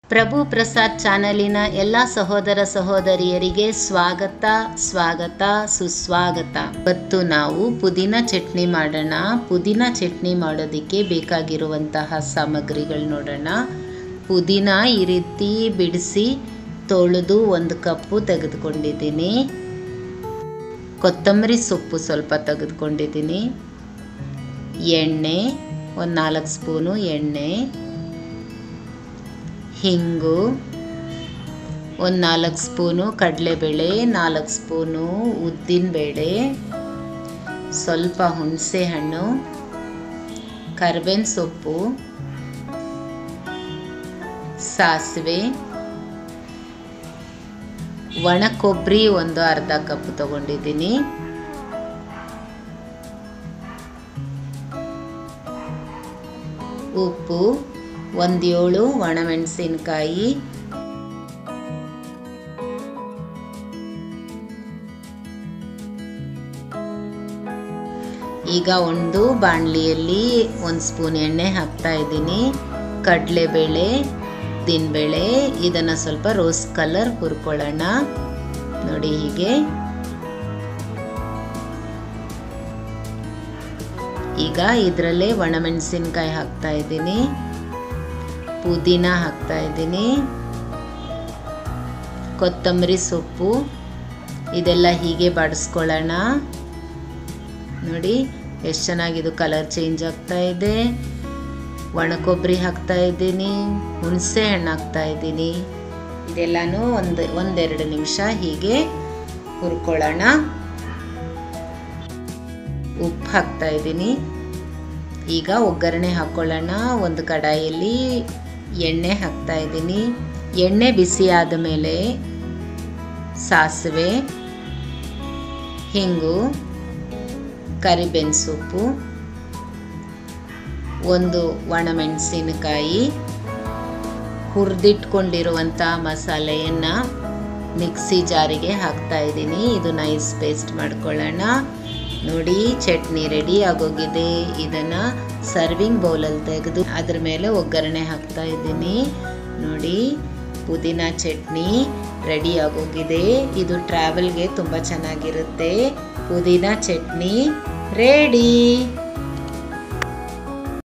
ಪ್ರಭು ಪ್ರಸಾದ್ ಚಾನಲಿನ ಎಲ್ಲ ಸಹೋದರ ಸಹೋದರಿಯರಿಗೆ ಸ್ವಾಗತ ಸ್ವಾಗತ ಸುಸ್ವಾಗತ ಇವತ್ತು ನಾವು ಪುದೀನ ಚಟ್ನಿ ಮಾಡೋಣ ಪುದೀನ ಚಟ್ನಿ ಮಾಡೋದಕ್ಕೆ ಬೇಕಾಗಿರುವಂತಹ ಸಾಮಗ್ರಿಗಳು ನೋಡೋಣ ಪುದೀನ ಈ ರೀತಿ ಬಿಡಿಸಿ ತೊಳೆದು ಒಂದು ಕಪ್ಪು ತೆಗೆದುಕೊಂಡಿದ್ದೀನಿ ಕೊತ್ತಂಬರಿ ಸೊಪ್ಪು ಸ್ವಲ್ಪ ತೆಗೆದುಕೊಂಡಿದ್ದೀನಿ ಎಣ್ಣೆ ಒಂದು ನಾಲ್ಕು ಸ್ಪೂನು ಎಣ್ಣೆ ಹಿಂಗು ಒಂದು ನಾಲ್ಕು ಸ್ಪೂನು ಕಡಲೆಬೇಳೆ ನಾಲ್ಕು ಸ್ಪೂನು ಉದ್ದಿನಬೇಳೆ ಸ್ವಲ್ಪ ಹುಣಸೆ ಹಣ್ಣು ಕರ್ಬೇವಿನ ಸೊಪ್ಪು ಸಾಸಿವೆ ಒಣ ಕೊಬ್ಬರಿ ಒಂದು ಅರ್ಧ ಕಪ್ ತಗೊಂಡಿದ್ದೀನಿ ಉಪ್ಪು ಒಂದೇಳು ಒಣಮೆಣಸಿನ್ಕಾಯಿ ಈಗ ಒಂದು ಬಾಣಲಿಯಲ್ಲಿ ಒಂದು ಸ್ಪೂನ್ ಎಣ್ಣೆ ಹಾಕ್ತಾ ಇದ್ದೀನಿ ಕಡಲೆಬೇಳೆ ದಿನಬೇಳೆ ಇದನ್ನು ಸ್ವಲ್ಪ ರೋಸ್ ಕಲರ್ ಹುರ್ಕೊಳ್ಳೋಣ ನೋಡಿ ಹೀಗೆ ಈಗ ಇದರಲ್ಲೇ ಒಣಮೆಣಸಿನ್ಕಾಯಿ ಹಾಕ್ತಾ ಇದ್ದೀನಿ ಪುದೀನ ಹಾಕ್ತಾ ಇದ್ದೀನಿ ಕೊತ್ತಂಬರಿ ಸೊಪ್ಪು ಇದೆಲ್ಲ ಹೀಗೆ ಬಾಡಿಸ್ಕೊಳ್ಳೋಣ ನೋಡಿ ಎಷ್ಟು ಚೆನ್ನಾಗಿದು ಕಲರ್ ಚೇಂಜ್ ಆಗ್ತಾ ಇದೆ ಒಣ ಕೊಬ್ಬರಿ ಹಾಕ್ತಾ ಇದ್ದೀನಿ ಹುಣಸೆ ಹಣ್ಣು ಹಾಕ್ತಾ ಇದ್ದೀನಿ ಇದೆಲ್ಲನೂ ಒಂದು ಒಂದೆರಡು ನಿಮಿಷ ಹೀಗೆ ಹುರ್ಕೊಳ್ಳೋಣ ಉಪ್ಪು ಹಾಕ್ತಾ ಇದ್ದೀನಿ ಈಗ ಒಗ್ಗರಣೆ ಹಾಕ್ಕೊಳ್ಳೋಣ ಒಂದು ಕಡಾಯಲ್ಲಿ ಎಣ್ಣೆ ಹಾಕ್ತಾ ಇದ್ದೀನಿ ಎಣ್ಣೆ ಬಿಸಿ ಆದ ಮೇಲೆ ಸಾಸಿವೆ ಹಿಂಗು ಕರಿಬೇವಿನ ಸೊಪ್ಪು ಒಂದು ಒಣಮೆಣಸಿನಕಾಯಿ ಹುರಿದಿಟ್ಕೊಂಡಿರುವಂಥ ಮಸಾಲೆಯನ್ನು ಮಿಕ್ಸಿ ಜಾರಿಗೆ ಹಾಕ್ತಾ ಇದ್ದೀನಿ ಇದು ನೈಸ್ ಪೇಸ್ಟ್ ಮಾಡ್ಕೊಳ್ಳೋಣ ನೋಡಿ ಚಟ್ನಿ ರೆಡಿ ಆಗೋಗಿದೆ ಇದನ್ನು ಸರ್ವಿಂಗ್ ಬೌಲಲ್ಲಿ ತೆಗೆದು ಅದ್ರ ಮೇಲೆ ಒಗ್ಗರಣೆ ಹಾಕ್ತಾ ಇದ್ದೀನಿ ನೋಡಿ ಪುದೀನ ಚಟ್ನಿ ರೆಡಿ ಆಗೋಗಿದೆ ಇದು ಟ್ರಾವೆಲ್ಗೆ ತುಂಬ ಚೆನ್ನಾಗಿರುತ್ತೆ ಪುದೀನ ಚಟ್ನಿ ರೆಡಿ